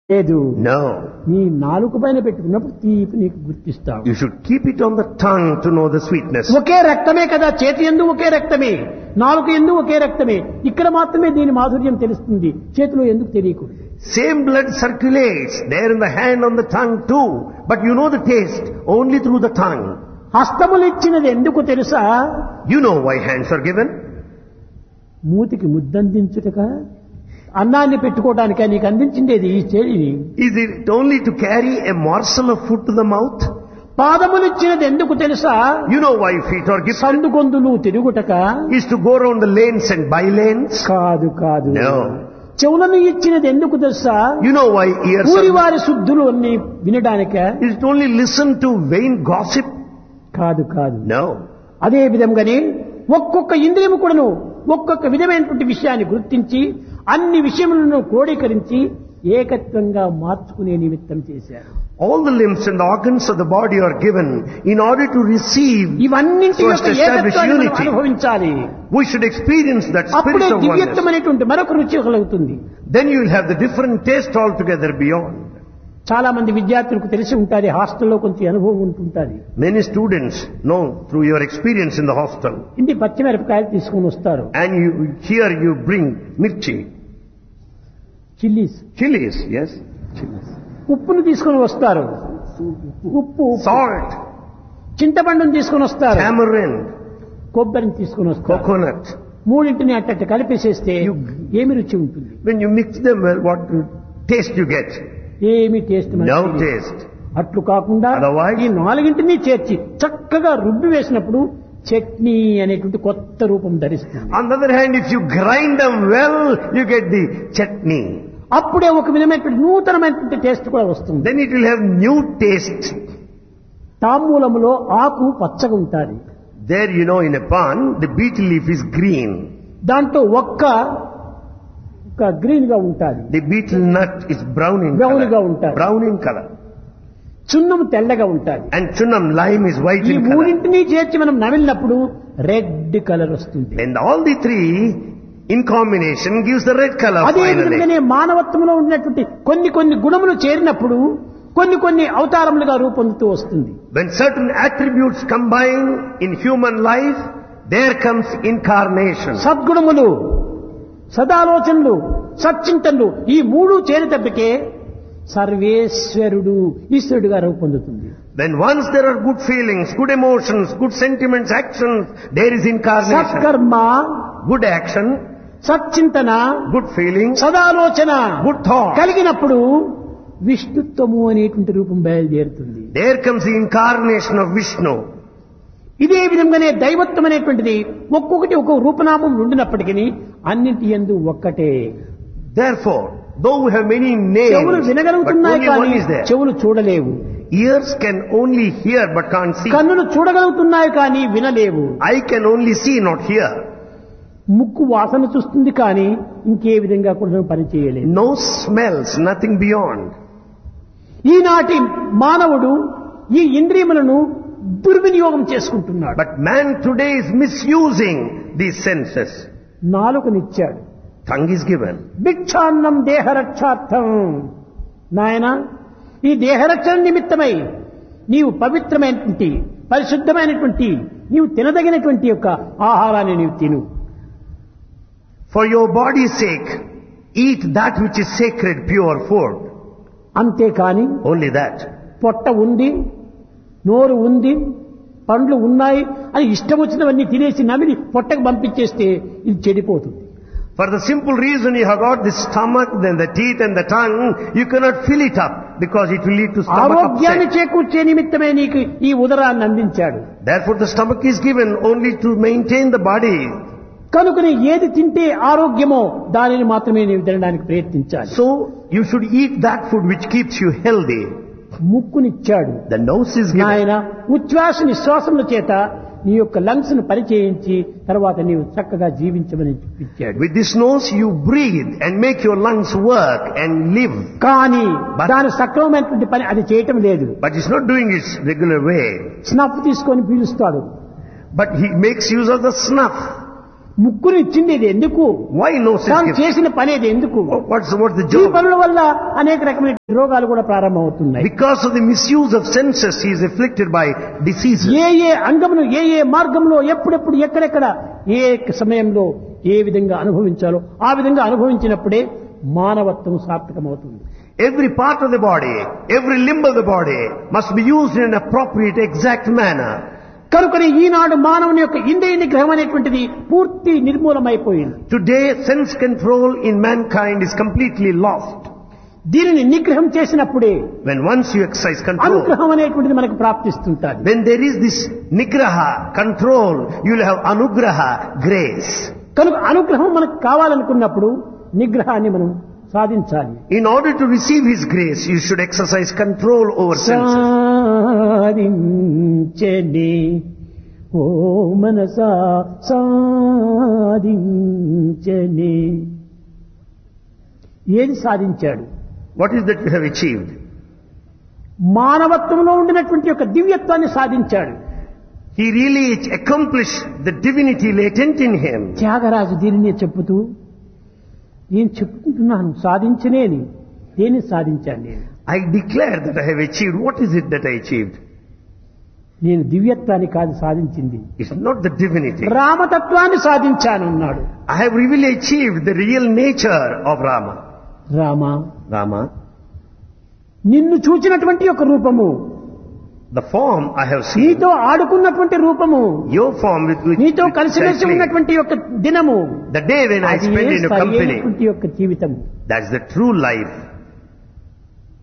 లేదు No. నీ నాలుక పైన పెట్టుకున్నప్పుడు తీపి నీకు గుర్తిస్తావు You should keep it on the tongue to know the sweetness. ఒకే రక్తమే కదా చేతి ఎందు ఒకే రక్తమే నాలుక ఎందు ఒకే రక్తమే ఇక్కడ మాత్రమే దీని మాధుర్యం తెలుస్తుంది చేతిలో ఎందుకు తెలియకూడదు Same blood circulates there in the hand on the tongue too. But you know the taste only through the tongue. హస్తములిచ్చినది ఎందుకు తెలుసా You know why hands are given? మూతికి ముద్దందించుటక అన్నాన్ని పెట్టుకోవడానిక నీకు అందించిండేది ఈ చేయిని Is it only to carry a morsel of food to the mouth? పాదములిచ్చినది ఎందుకు తెలుసా You know why feet are given? సందుగొందులు తిరుగుటక Is to go around the lanes and by lanes? కాదు కాదు No. చెవులను ఇచ్చినది ఎందుకు తెలుసా You know why ears ఊరి are... వారి శుద్ధులు అన్ని వినడానిక Is it only listen to vain gossip? కాదు కాదు No. అదే విధంగానే ఒక్కొక్క ఇంద్రియము కూడాను ఒక్కొక్క విధమైనటువంటి విషయాన్ని గుర్తించి అన్ని విషయములను క్రోడీకరించి ఏకత్వంగా మార్చుకునే నిమిత్తం చేశారు All the limbs and the organs of the body are given in order to receive. ఇవన్నింటి So as యొక్క to establish ఏకత్వాన్ని మనం unity. అనుభవించాలి We should experience that అప్పుడే spirit of oneness. దివ్యత్వం అనేటువంటి మరొక రుచి కలుగుతుంది Then you will have the different taste altogether beyond. చాలా మంది విద్యార్థులకు తెలిసి ఉంటుంది హాస్టల్లో కొంచెం అనుభవం ఉంటుంటుంది Many students know through your experience in the hostel. ఇంటి పచ్చిమిరపకాయలు తీసుకొని వస్తారు And you, here you bring mirchi, chillies chilies, yes? ఉప్పును తీసుకొని వస్తారు ఉప్పు Salt, చింతపండును తీసుకొని వస్తారు tamarind, కొబ్బరిని తీసుకొని వస్తారు coconut. మూడింటిని అట్టట్టు కలిపేసేస్తే ఏమి రుచి ఉంటుంది When you mix them well, what taste you get? ఏమి టేస్ట్ మనకి No తెలియదు. taste. అట్లు కాకుండా Otherwise- ఈ నాలుగింటిని చేర్చి చక్కగా రుబ్బి వేసినప్పుడు చట్నీ అనేటువంటి కొత్త రూపం ధరిస్తుంది On the other hand, if you grind them well, you get the chutney. అప్పుడే ఒక విధమైనటువంటి నూతనమైనటువంటి టేస్ట్ కూడా వస్తుంది Then it will have new taste. తాంబూలములో ఆకు పచ్చగా ఉంటుంది There, you know, in a pan, the beetle leaf is green. దాంట్లో ఒక్క ఒక గ్రీన్ గా ఉంటుంది The beetle nut is brown in Brown గా color. ఉంటాయి. Brown in color. చున్నం తెల్లగా ఉంటుంది And chunam lime is white ఈ in color. మూడింటిని చేర్చి మనం నమిలినప్పుడు రెడ్ కలర్ వస్తుంది And all the three in combination gives the red color అదే finally. విధంగానే మానవత్వంలో ఉన్నటువంటి కొన్ని కొన్ని గుణములు చేరినప్పుడు కొన్ని కొన్ని అవతారములుగా రూపొందుతూ వస్తుంది When certain attributes combine in human life, there comes incarnation. సద్గుణములు సదాలోచనలు సచ్చింతనలు ఈ మూడు చేరేటప్పటికే సర్వేశ్వరుడు ఈశ్వరుడుగా రూపొందుతుంది When once there are good feelings, good emotions, good sentiments, actions, there is incarnation. సత్కర్మ Good action, సచ్చింతన good feeling, సదాలోచన good thought. కలిగినప్పుడు విష్ణుత్వము అనేటువంటి రూపం బయలుదేరుతుంది There comes the incarnation of Vishnu. ఇదే విధంగానే దైవత్వం అనేటువంటిది ఒక్కొక్కటి ఒక్కొక్క రూపనామం ఉండినప్పటికీ అన్నింటి ఎందు ఒక్కటే Therefore, though we have many చెవులు names, but వినగలుగుతున్నాయి only కానీ one is there. చెవులు చూడలేవు Ears can only hear but can't see. కన్నులు చూడగలుగుతున్నాయి కానీ వినలేవు Eye can only see, not hear. ముక్కు వాసన చూస్తుంది కానీ ఇంకే విధంగా కూడా పని చేయలేదు Nose smells, nothing beyond. ఈనాటి మానవుడు ఈ ఇంద్రియములను దుర్వినియోగం చేసుకుంటున్నాడు But man today is misusing these senses. నాలుకనిచ్చాడు Tongue is given. భిక్షాన్నం దేహరక్షార్థం నాయన ఈ దేహరక్షణ నిమిత్తమై నీవు పవిత్రమైనటువంటి పరిశుద్ధమైనటువంటి నీవు తినదగినటువంటి యొక్క ఆహారాన్ని నీవు తిను For your body's sake, eat that which is sacred, pure food. అంతేకాని Only that. పొట్ట ఉంది నోరు ఉంది పండ్లు ఉన్నాయి అని ఇష్టం వచ్చినవన్నీ తినేసి నమిలి పొట్టకు పంపించేస్తే ఇది చెడిపోతుంది For the simple reason you have got the stomach, then the teeth and the tongue, you cannot fill it up because it will lead to stomach ఆరోగ్యాన్ని upset. చేకూర్చే నిమిత్తమే నీకు ఈ ఉదరాన్ని అందించాడు Therefore the stomach is given only to maintain the body. కనుకని ఏది తింటే ఆరోగ్యమో దానిని మాత్రమే నీవు తినడానికి ప్రయత్నించాలి So you should eat that food which keeps you healthy. ముక్కునిచ్చాడు The nose is given. నాయన ఉచ్ఛ్వాస నిశ్వాసముల చేత నీ యొక్క లంగ్స్ ను పరిచయించి తర్వాత నీవు చక్కగా జీవించమని ఇచ్చాడు With this nose you breathe and make your lungs work and live. కానీ But- దాని సక్రమమైనటువంటి పని అది చేయటం లేదు But it's not doing its regular way. Snuff తీసుకొని పీలుస్తాడు But he makes use of the snuff. ముక్కుని ఇచ్చింది ఎందుకు Why no sense తాను gift? చేసిన పనేది ఎందుకు What's, what's the ఈ job? పనుల వల్ల అనేక రకమైన రోగాలు కూడా ప్రారంభమవుతున్నాయి Because of the misuse of senses, he is afflicted by diseases. ఏ ఏ అంగమును ఏ ఏ మార్గంలో ఎప్పుడెప్పుడు ఎక్కడెక్కడ ఏ సమయంలో ఏ విధంగా అనుభవించాలో ఆ విధంగా అనుభవించినప్పుడే మానవత్వం సార్థకమవుతుంది Every part of the body, every limb of the body must be used in an appropriate, exact manner. కనుకని ఈనాడు మానవుని యొక్క ఇంద్రియ నిగ్రహం అనేటువంటిది పూర్తి నిర్మూలమైపోయింది Today, sense control in mankind is completely lost. దీనిని నిగ్రహం చేసినప్పుడే When once you exercise control, అనుగ్రహం అనేటువంటిది మనకు ప్రాప్తిస్తుంటుంది when there is this nigraha, control, you will have anugraha, grace. కనుక అనుగ్రహం మనకు కావాలనుకున్నప్పుడు నిగ్రహాన్ని మనం సాధించాలి In order to receive His grace, you should exercise control over senses. సాధించని ఓ మనసా సాధించని ఏది సాధించాడు What is that you have achieved? మానవత్వంలో ఉండినటువంటి యొక్క దివ్యత్వాన్ని సాధించాడు He really accomplished the divinity latent in him. Tyagaraju దీనినే చెప్పుతూ నేను చెప్పుకుంటున్నాను సాధించనేని దేన్ని సాధించాను నేను I declare that I have achieved. What is it that I achieved? నేను దివ్యత్వాన్ని కాదు సాధించింది It's not the divinity. రామతత్వాన్ని సాధించాను అన్నాడు I have really achieved the real nature of Rama. Rama Rama, నిన్ను చూచినటువంటి ఒక రూపము the form I have seen, నీతో ఆడుకున్నటువంటి రూపము your form with which, నీతో which I కలిసిమెలిసి play, ఉన్నటువంటి యొక్క దినము the day when I అది spend ఏ in your సరి company, అయినటువంటి యొక్క జీవితం that's the true life.